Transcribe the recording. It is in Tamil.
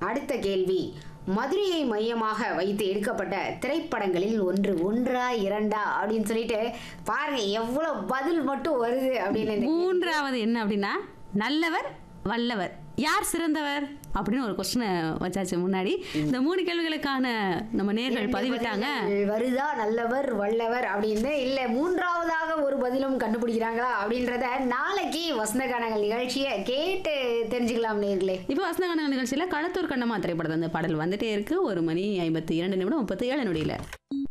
அடுத்த கேள்வி மதுரையை மையமாக வைத்து எடுக்கப்பட்ட திரைப்படங்களில் ஒன்று ஒன்றா இரண்டா அப்படின்னு சொல்லிட்டு பாருங்க எவ்வளவு பதில் மட்டும் வருது அப்படின்னு இந்த மூன்றாவது என்ன அப்படின்னா நல்லவர் வல்லவர் யார் சிறந்தவர் அப்படின்னு ஒரு கொஸ்டினை வச்சாச்சு முன்னாடி இந்த மூணு கேள்விகளுக்கான நம்ம நேர்கள் பதிவிட்டாங்க பதில்கள் வருதா நல்லவர் வல்லவர் அப்படின்னு இல்ல மூன்றாவதாக ஒரு பதிலும் கண்டுபிடிக்கிறாங்களா அப்படின்றத நாளைக்கு வசந்தகானங்கள் நிகழ்ச்சியை கேட்டு தெரிஞ்சுக்கலாம் நேர்களே இப்போ வசந்தகான நிகழ்ச்சியில் களத்தூர் கண்ணம்மா திரைப்படத்தை அந்த பாடல் வந்துட்டே இருக்கு ஒரு மணி ஐம்பத்தி இரண்டு நிமிடம் முப்பத்தி ஏழு நொடியில்